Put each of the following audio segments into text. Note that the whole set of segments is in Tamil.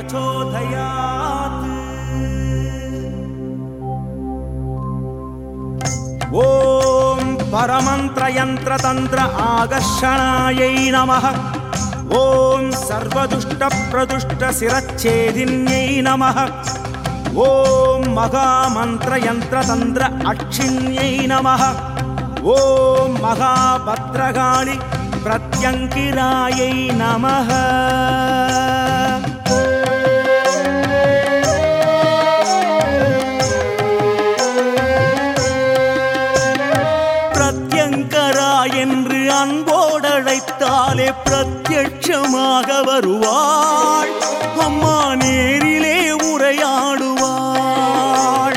प्रचोदयात् ॐ परमन्त्रयन्त्रतन्त्र आकर्षणायै नमः ॐ सर्वदुष्टप्रदुष्टशिरच्छेदिन्यै नमः ॐ महामन्त्रयन्त्रतन्त्र अक्षिण्यै नमः ॐ महाभद्रकाळि प्रत्यङ्किरायै नमः பிரத்யங்கரா என்று அன்போடழைத்தாலே பிரத்யட்சமாக வருவாள் அம்மா நேரிலே உரையாடுவாள்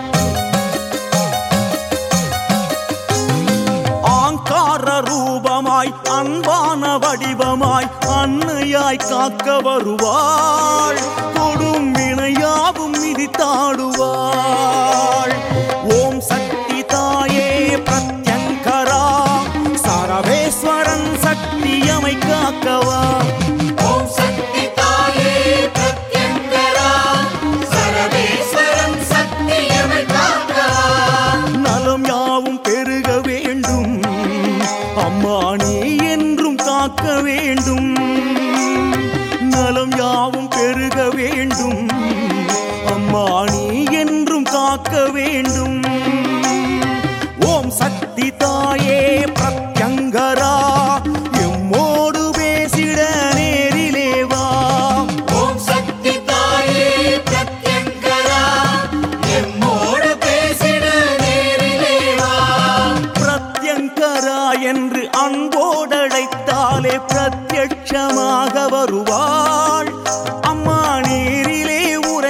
ஆங்கார ரூபமாய் அன்பான வடிவமாய் அன்னையாய் காக்க வருவாள் கொடும் வினையாவும் மிதித்தாடுவாள் ஓம் சக்தி தாயே பிரத்யங்கரா சரவேஸ்வரன் சக்தியமை காக்கவா ஓம் சக்தி தாயே பிரத்யங்கரா சரவேஸ்வரன் சக்தியமை காக்கவா நலம் யாவும் பெருக வேண்டும் அம்மா நீ என்றும் காக்க வேண்டும் நலம் யாவும் பெருக வேண்டும் அம்மா நீ என்றும் காக்க வேண்டும் ஓம் சக்தி தாயே பிரத்யங்கரா எம்மோடு பேசிட நேரிலே வா ஓம் சக்தி தாயே பிரத்யங்கரா எம்மோடு பேசிட நேரிலே வா பிரத்யங்கரா என்று அன்போடழைத்தாலே பிரத்யட்சமாக வருவாள் அம்மா நேரிலே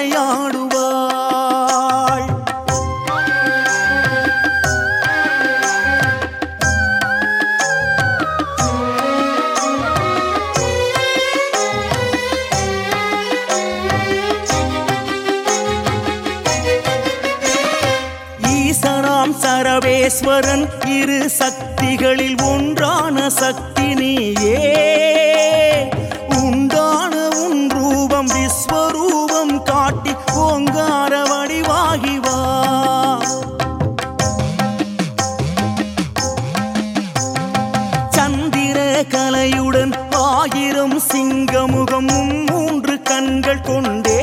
உரையாடுவாள் ஈசனாம் சரவேஸ்வரன் இரு சக்திகளில் ஒன்றான சக்தி நீயே உண்டான உன் ரூபம் விஸ்வரூபம் காட்டி ஓங்கார வடிவாகி வா சந்திர கலையுடன் ஆயிரம் சிங்கமுகம் மூன்று கண்கள் கொண்டே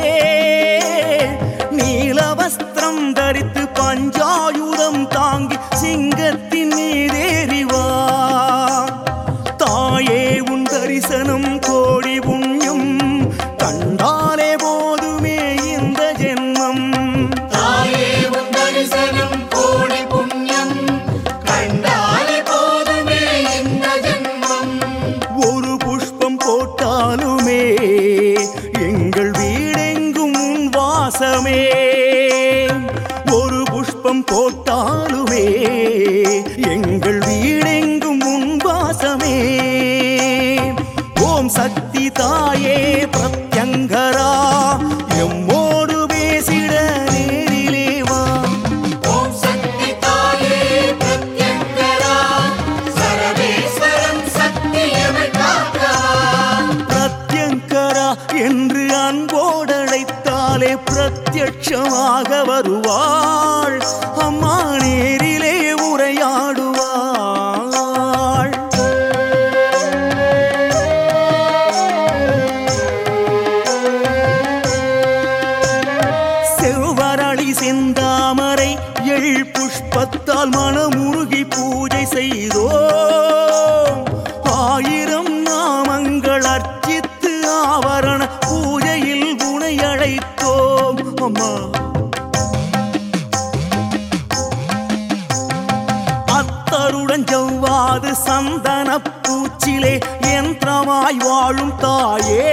நீல வஸ்திரம் தரித்து பஞ்சாயுதம் தாங்கி சிங்கத்தின் மீதேறி வா தாயே உன் தரிசனம் கோடி புண்ணியம் கண்டாலே போதுமே இந்த ஜென்மம் தாயே உன் தரிசனம் கோடி புண்ணியம் கண்டாலே போதுமே இந்த ஜென்மம் ஒரு புஷ்பம் போட்டாலுமே எங்கள் வீடெங்கும் உன் வாசமே ஒரு புஷ்பம் போட்டாலுமே எங்கள் வீடெங்கும் உன் வாசமே ஓம் சக்தி தாயே பிரத்யங்கரா எம்மோடு பேசிட நேரிலே வா ஓம் சக்தி தாயே பிரத்யங்கரா சரவேஸ்வரன் சக்தியமை காக்கவா பிரத்யங்கரா என்று அன்போடழைத்தாலே பிரத்யட்சமாக வருவாள் அம்மா நேரிலே உரையாடுவாள் செவ்வரளி செந்தாமரை எள் புஷ்பத்தால் மனமுருகி பூஜை செய்தோம் ஆயிரம் நாமங்கள் அர்ச்சித்து ஆவரண பூஜையில் குணை அழைத்தோம் அம்மா அத்தருடன் ஜவ்வாது சந்தன பூச்சிலே யந்திரமாய் வாழும் தாயே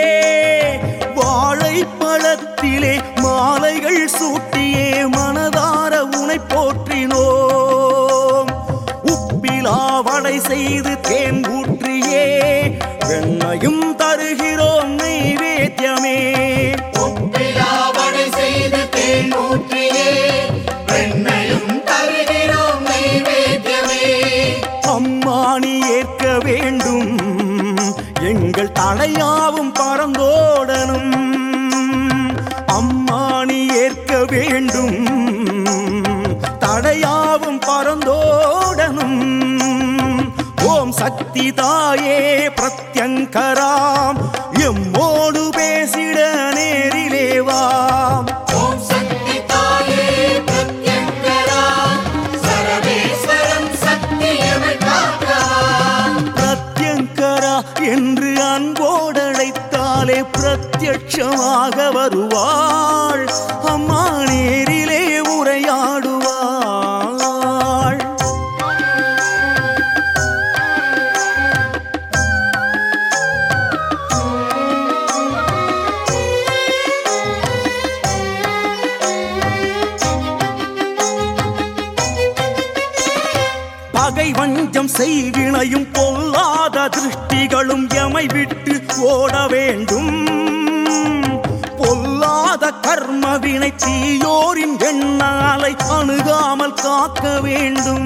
வாழைப்பழத்திலே மாலைகள் சூட்டியே மனதார உனை போற்றினோம் உப்பிலா வடை செய்து தேன் ஊற்றியே வெண்ணையும் தருகிறோம் நைவேத்தியமே ஒப்பிலாவடை செய்து தேன் ஊற்றியே வெண்ணையும் தருகிறோம் நைவேத்தியமே அம்மானி ஏற்க வேண்டும் எங்கள் தடையாவும் பறந்தோடனும் வேண்டும் தடையாவும் பரந்தோடனும் ஓம் சக்தி தாயே பிரத்யங்கராம் எம்மோடு பேசிட நேரிலே வாம் ஓம் சக்தி தாயே பிரத்யங்கரா சரவேஸ்வரம் சக்தியமை காக்கவா பிரத்யங்கரா என்று அன்போடழைத்தாலே பிரத்யட்சமாக வருவாள் அம்மா நேரிலே உரையாடுவாள் பகை வஞ்சம் செய்வினையும் பொல்லாத திருஷ்டிகளும் எமை விட்டு ஓட வேண்டும் பொல்லாத கர்மவினை தீயோரின் எண்ணாலை அணுகாமல் காக்க வேண்டும்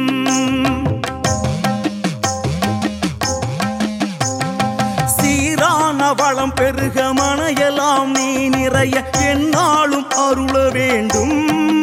சீரான வளம் பெருக மனையெல்லாம் நீ நிறைய என்னாலும் அருள வேண்டும்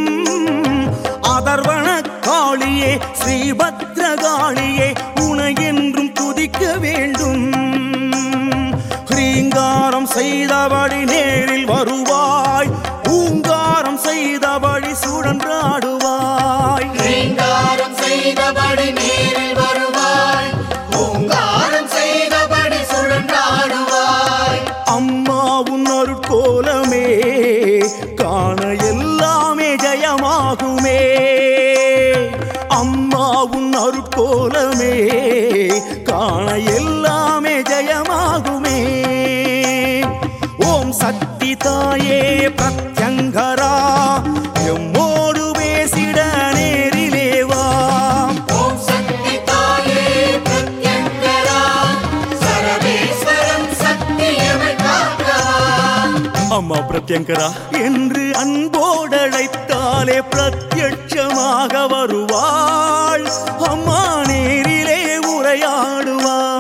அதர்வன காளியே ஸ்ரீபத்ரகாளியே உனை என்றும் துதிக்க வேண்டும் ஹ்ரீங்காரம் செய்தபடி நேரில் வருவாய் பூங்காரம் செய்தபடி சுழன்றாடுவாய் ரீங்காரம் செய்தபடி நேரில் வருவாய் ஓங்காரம் செய்தபடி சுழன்றாடுவாய் அம்மா உன் அருட்கோலமே காண எல்லாமே ஜெயமாகுமே அம்மா உன் அருட்கோலமே காண எல்லாமே ஜெயமாகுமே ஓம் சக்தி தாயே பிரத்யங்கரா எம்மோடு பேசிட நேரிலே வாம் ஓம் சக்தி தாயே பிரத்யங்கரா சரவேஸ்வரம் சக்தியமை காக்கவா அம்மா பிரத்யங்கரா என்று அன்போடழைத்தாலே பிரத்யட்சமாக வருவாள் அம்மா நேரிலே உரையாடுவாள்